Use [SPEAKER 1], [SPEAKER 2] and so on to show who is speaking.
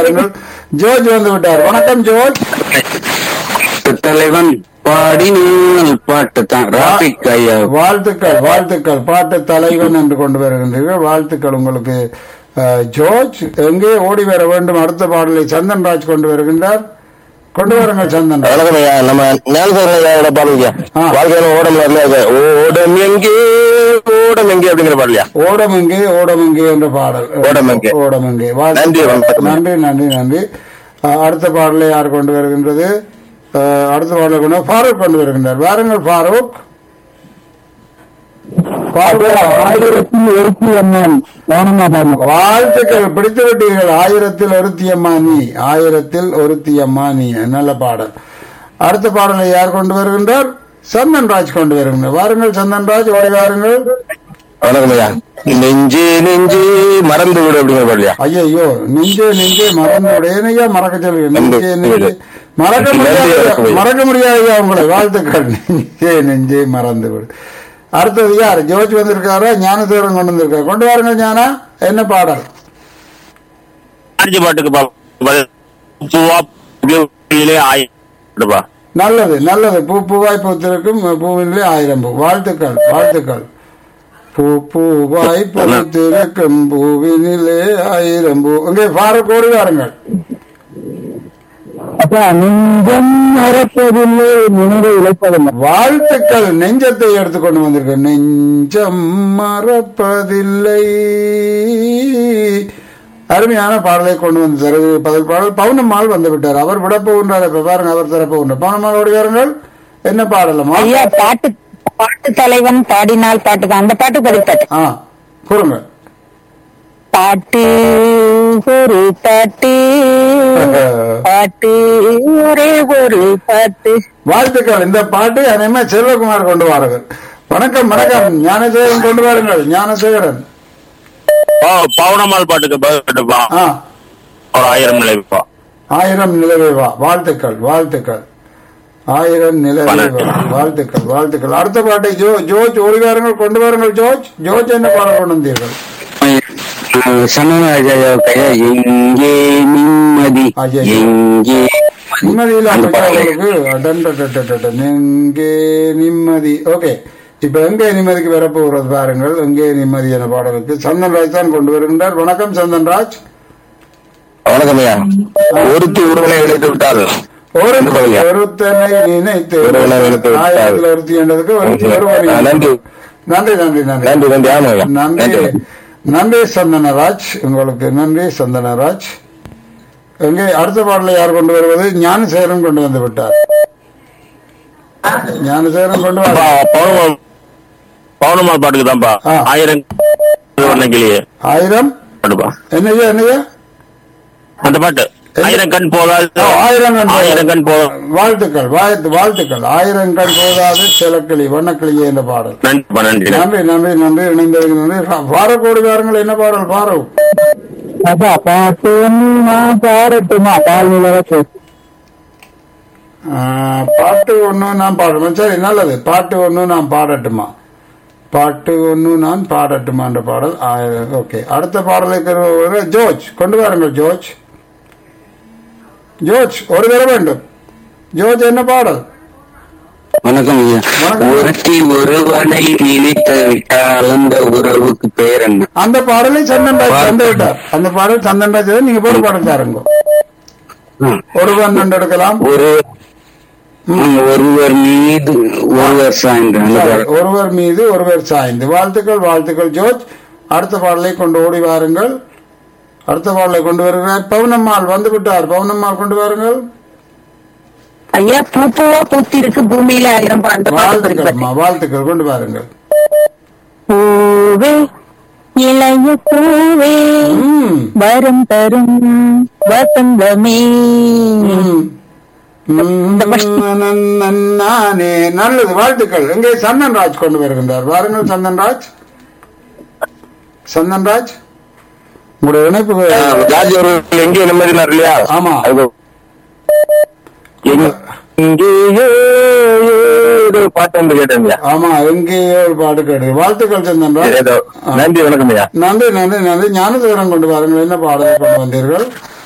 [SPEAKER 1] வாருங்கள் ஜோர்ஜ் வந்து விட்டார் வணக்கம் ஜோர்ஜ்
[SPEAKER 2] தலைவன் பாடினால் பாட்டு தான் ராபிக் ஐயா
[SPEAKER 1] வாழ்த்துக்கள் வாழ்த்துக்கள் பாட்டு தலைவன் என்று கொண்டு வருகின்றீர்கள் வாழ்த்துக்கள் உங்களுக்கு அஹ், ஜோர்ஜ் எங்கே ஓடி வர வேண்டும் அடுத்த பாடலை சந்தன் ராஜ் கொண்டு வருகின்றார் கொண்டு வாருங்கள் சந்தன் ராஜ்
[SPEAKER 3] வணக்கம் ஐயா நம்ம ஞானசேகரன் ஐயாவோட பாடலுங்க
[SPEAKER 1] ஆ.
[SPEAKER 3] வாழ்க்கையில ஓடம் வரல ஓடம் எங்கே ஓடம் எங்கே அப்படிங்கிற பாடலையா
[SPEAKER 1] ஓடம் எங்கே ஓடம் எங்கே என்ற பாடல்
[SPEAKER 3] ஓடம் எங்கே.
[SPEAKER 1] ஓடம் எங்கே
[SPEAKER 3] நன்றி,
[SPEAKER 1] வாழ்த்துக்கள்.
[SPEAKER 3] வணக்கம்.
[SPEAKER 1] நன்றி நன்றி நன்றி அஹ், அடுத்த பாடலை யார் கொண்டு வருகின்றது அஹ், அடுத்த பாடலை கொண்டு ஃபாரூக் கொண்டு வருகின்றார் வாருங்கள் ஃபாரூக்
[SPEAKER 2] ஆயிரத்தில் ஒருத்தி அம்மன் கவனமா பாருங்க
[SPEAKER 1] வாழ்த்துக்கள் பிடித்து விட்டீர்கள் ஆயிரத்தில் ஒருத்தியம்மா நீ ஆயிரத்தில் ஒருத்தியம்மா நீ நல்ல பாடல் அடுத்த பாடலை யார் கொண்டு வருகின்றார் சந்தன் ராஜ் கொண்டு வருகின்றார் வாருங்கள் சந்தன் ராஜ் ஓடி வாருங்கள்
[SPEAKER 3] வணக்கம் ஐயா நெஞ்சே நெஞ்சே மறந்து விடு அப்படிங்கிற பாடலையா
[SPEAKER 1] ஐயோ நெஞ்சே நெஞ்சே மறந்து ஏனையா மறக்க சொல்லுங்க நெஞ்சே நெஞ்சே மறக்க
[SPEAKER 3] நன்றி,
[SPEAKER 1] முடியாது
[SPEAKER 3] வணக்கம்.
[SPEAKER 1] மறக்க முடியாது உங்களை வாழ்த்துக்கள் நெஞ்சே நெஞ்சே மறந்து விடு அடுத்தது யார் ஜோஜ் வந்திருக்காரா ஞானதேவன் கொண்டு வந்திருக்காரு கொண்டு வாருங்க ஞானா என்ன பாடல்
[SPEAKER 3] அஞ்சு பாட்டுக்கு பா- பதில். பூவா பூவிலே ஆயிடுப்பா
[SPEAKER 1] நல்லது நல்லது பூ பூவாய் பூத்திருக்கும் பூவிலே ஆயிரம் பூ வாழ்த்துக்கள் வாழ்த்துக்கள் பூ பூவாய் பூத்திருக்கும் பூவினிலே ஆயிரம் பூ இங்கே பாரு கோடி வாருங்கள்
[SPEAKER 2] அப்ப நெஞ்சம் மறப்பதில்லை நினைவை இழைப்பதில்லை
[SPEAKER 1] வாழ்த்துக்கள் நெஞ்சத்தை எடுத்துக்கொண்டு வந்திருக்க நெஞ்சம் மறப்பதில்லை அருமையான பாடலை கொண்டு வந்து தருது பதில் பாடல் பவுனம்மாள் வந்து விட்டார் அவர் விட போகின்றார் இப்ப பாருங்க அவர் தர போகின்றார் பவுனம்மாள் ஓடி வாருங்கள் என்ன பாடலமா
[SPEAKER 4] ஐயா பாட்டு பாட்டு தலைவன் பாடினால் பாட்டு தான் அந்த பாட்டு பதில் பாட்டு
[SPEAKER 1] ஆ கூறுங்க
[SPEAKER 4] பாட்டு ஒரு பாட்டு பாட்டு ஒரே ஒரு பாட்டு
[SPEAKER 1] வாழ்த்துக்கள் இந்த பாட்டு அனைமே செல்வகுமார் கொண்டு வாருங்கள் வணக்கம் வணக்கம் ஞானசேகரன் கொண்டு வாருங்கள் ஞானசேகரன்
[SPEAKER 3] ஓ பவுனம்மாள் பாட்டுக்கு பதில்ப்பா
[SPEAKER 1] ஆ
[SPEAKER 3] ஒரு ஆயிரம் நிலைப்பா
[SPEAKER 1] ஆயிரம் நிலவே வா வாழ்த்துக்கள் வாழ்த்துக்கள் ஆயிரம் நிலவே வா வாழ்த்துக்கள் வாழ்த்துக்கள் அடுத்த பாட்டை ஜோ ஜோர்ஜ் ஓடி வாருங்கள் கொண்டு வாருங்கள் ஜோர்ஜ் ஜோர்ஜ் என்ன பாடம் கொண்டு வந்தீர்கள்
[SPEAKER 2] சன்னராஜ கையா எங்கே நிம்மதி
[SPEAKER 1] ஐயா.
[SPEAKER 2] எங்கே
[SPEAKER 1] நிம்மதியில்
[SPEAKER 2] அந்த பாடலை
[SPEAKER 1] உங்களுக்கு எங்கே நிம்மதி ஓகே இப்ப எங்கே நிம்மதிக்கு வரப்போகிறது பாருங்கள் எங்கே நிம்மதி என பாடலுக்கு சந்தன்ராஜ் தான் கொண்டு வருகின்றார் வணக்கம் சந்தன்ராஜ்
[SPEAKER 3] வணக்கம் ஐயா ஒருத்தி ஒருவனை இழைத்து விட்டால்
[SPEAKER 1] ஒரு
[SPEAKER 3] இந்த பாடலையா?
[SPEAKER 1] ஒருத்தனை நினைத்து
[SPEAKER 3] ஒருவனை நினைத்து விட்டால்.
[SPEAKER 1] ஆயிரத்தில் ஒருத்தி என்றதுக்கு ஒருத்தி
[SPEAKER 3] ஆ,
[SPEAKER 1] ஒருவனை
[SPEAKER 3] நன்றி.
[SPEAKER 1] நன்றி நன்றி நன்றி
[SPEAKER 3] நன்றி நன்றி ஆமா ஐயா
[SPEAKER 1] நன்றி
[SPEAKER 3] நன்றி
[SPEAKER 1] நன்றி சந்தனராஜ் உங்களுக்கு நன்றி சந்தனராஜ் எங்கே அடுத்த பாடலை யார் கொண்டு வருவது ஞானசேகரன் கொண்டு வந்து விட்டார் ஞானசேகரன் கொண்டு வர
[SPEAKER 3] பா- பவுனம்மாள் பவுனம்மாள் பாட்டுக்கு தான்ப்பா
[SPEAKER 1] ஆ.
[SPEAKER 3] ஆயிரம் கிளியே
[SPEAKER 1] ஆயிரம்
[SPEAKER 3] பாட்டுப்பா
[SPEAKER 1] என்னையா என்னையா
[SPEAKER 3] அந்த பாட்டு ஆயிரம் கண் போகாது
[SPEAKER 1] ஓ, ஆயிரம் கண் போகாது.
[SPEAKER 3] ஆயிரம் கண் போகாது
[SPEAKER 1] வாழ்த்துக்கள் வாழ்த்து வாழ்த்துக்கள் ஆயிரம் கண் போதாது சிலக்கிளி வண்ணக்கிளியே என்ற பாடல்
[SPEAKER 3] நன்றிப்பா நன்றி நன்றி.
[SPEAKER 1] நன்றி நன்றி நன்றி இணைந்ததுக்கு நன்றி பாரக்கோடி வாருங்கள் என்ன பாடல் பாரவ்
[SPEAKER 2] அப்பா பாட்டு ஒண்ணு நான் பாடட்டுமா பால் வச்சு
[SPEAKER 1] பாட்டு ஒண்ணு நான் பாடணும் சரி நல்லது பாட்டு ஒண்ணு நான் பாடட்டுமா பாட்டு ஒண்ணு நான் பாடட்டுமா என்ற பாடல் ஓகே அடுத்த பாடலுக்கு ஒரு ஜோர்ஜ் கொண்டு வாருங்கள் ஜோர்ஜ் ஜோர்ஜ் ஒரு தர வேண்டும் ஜோர்ஜ் என்ன பாடல்
[SPEAKER 2] வணக்கம் ஐயா
[SPEAKER 1] வணக்கம்.
[SPEAKER 2] ஒருத்தி ஒருவனை இழித்து விட்டால் அந்த உறவுக்கு பேர் என்ன
[SPEAKER 1] அந்த பாடலை சந்தன்ராஜ் தந்து விட்டார் அந்த பாடல் சந்தன்ராஜ் நீங்க போட்டு பாடல் தாருங்க
[SPEAKER 2] ம்.
[SPEAKER 1] ஒருவன் ரெண்டு எடுக்கலாம்
[SPEAKER 2] ஒரு ம், ஒருவர் மீது ஒருவர் சாய்ந்த அந்த பாடல்.
[SPEAKER 1] ஒருவர் மீது ஒருவர் சாய்ந்து வாழ்த்துக்கள் வாழ்த்துக்கள் ஜோர்ஜ் அடுத்த பாடலை கொண்டு ஓடி வாருங்கள் அடுத்த பாடலை கொண்டு வருகிறார் பவுனம்மாள் வந்து விட்டார் பவுனம்மாள் கொண்டு வாருங்கள்
[SPEAKER 4] ஐயா பூ பூவா பூத்தி இருக்கு பூமியில ஆயிரம் பா- அந்த பாட்டு பதில்
[SPEAKER 1] வாழ்த்துக்கள்
[SPEAKER 4] பாட்டு
[SPEAKER 1] அம்மா, வாழ்த்துக்கள் கொண்டு வாருங்கள்
[SPEAKER 4] பூவே இளைய பூவே
[SPEAKER 1] ம்,
[SPEAKER 4] வரும் தரும் வசந்தமே
[SPEAKER 1] ம். ம், நானே நல்லது வாழ்த்துக்கள் எங்கே சந்தன்ராஜ் கொண்டு வருகின்றார் வாருங்கள் சந்தன்ராஜ் சந்தன்ராஜ் உங்களுடைய இணைப்பு
[SPEAKER 3] ஆ, ஜார்ஜ் அவர்கள் எங்கே நிம்மதினார் இல்லையா
[SPEAKER 1] ஆமா.
[SPEAKER 3] அது எங்கேயோ ஏதோ பாட்டு வந்து கேட்டேன் ஐயா.
[SPEAKER 1] ஆமா எங்கேயோ ஒரு பாட்டு கேட்டு வாழ்த்துக்கள் சந்தன்ராஜ்
[SPEAKER 3] ஏதோ
[SPEAKER 1] ஆ.
[SPEAKER 3] நன்றி வணக்கம் ஐயா
[SPEAKER 1] நன்றி நன்றி நன்றி ஞானசேகரன் கொண்டு வாருங்கள் என்ன பாடலை கொண்டு வந்தீர்கள்